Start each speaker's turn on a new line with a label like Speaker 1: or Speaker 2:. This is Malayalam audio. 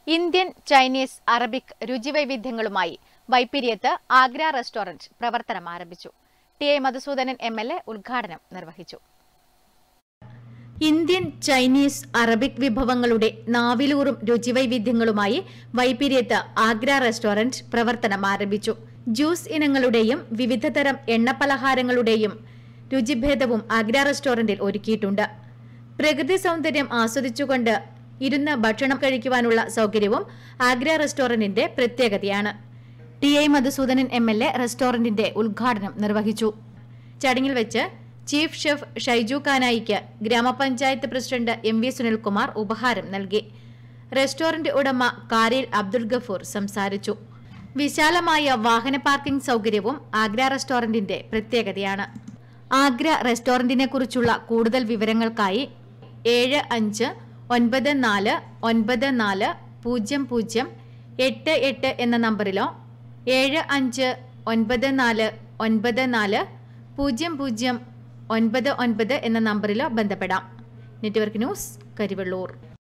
Speaker 1: ഇന്ത്യൻ ചൈനീസ് അറബിക് രുചിവൈവിധ്യങ്ങളുമായി വൈപ്പിരിയത്ത് ആഗ്ര റെസ്റ്റോറന്റ് പ്രവർത്തനം ആരംഭിച്ചു T A Madhusoodanan M L A ഉദ്ഘാടനം നിർവഹിച്ചു ഇന്ത്യൻ ചൈനീസ് അറബിക് വിഭവങ്ങളുടെ നാവിലൂറും രുചിവൈവിധ്യങ്ങളുമായി വൈപ്പിരിയത്ത് ആഗ്ര റെസ്റ്റോറന്റ് പ്രവർത്തനം ആരംഭിച്ചു ജ്യൂസ് ഇനങ്ങളുടെയും വിവിധതരം എണ്ണപ്പലഹാരങ്ങളുടെയും രുചിഭേദവും ആഗ്ര റെസ്റ്റോറന്റിൽ ഒരുക്കിയിട്ടുണ്ട് പ്രകൃതി സൗന്ദര്യം ആസ്വദിച്ചുകൊണ്ട് ഇരുന്ന് ഭക്ഷണം കഴിക്കുവാനുള്ള സൗകര്യവും ആഗ്ര റെസ്റ്റോറന്റിന്റെ പ്രത്യേകതയാണ് T I Madhusoodanan M L A റെസ്റ്റോറന്റിന്റെ ഉദ്ഘാടനം നിർവഹിച്ചു ചടങ്ങിൽ വെച്ച് ചീഫ് ഷെഫ് ഷൈജു കാനായിക്ക് ഗ്രാമപഞ്ചായത്ത് പ്രസിഡന്റ് എം വി സുനിൽകുമാർ ഉപഹാരം നൽകി റെസ്റ്റോറന്റ് ഉടമ കാരിൽ അബ്ദുൾ ഗഫൂർ സംസാരിച്ചു വിശാലമായ വാഹന പാർക്കിംഗ് സൗകര്യവും ആഗ്ര റെസ്റ്റോറന്റിന്റെ പ്രത്യേകതയാണ് ആഗ്ര റെസ്റ്റോറന്റിനെ കുറിച്ചുള്ള കൂടുതൽ വിവരങ്ങൾക്കായി ഏഴ് അഞ്ച് ഒൻപത് നാല് ഒൻപത് നാല് പൂജ്യം പൂജ്യം എട്ട് എട്ട് എന്ന നമ്പറിലോ ഏഴ് അഞ്ച് ഒൻപത് നാല് ഒൻപത് നാല് പൂജ്യം പൂജ്യം ഒൻപത് ഒൻപത് എന്ന നമ്പറിലോ ബന്ധപ്പെടാം നെറ്റ്വർക്ക് ന്യൂസ് കരിവള്ളൂർ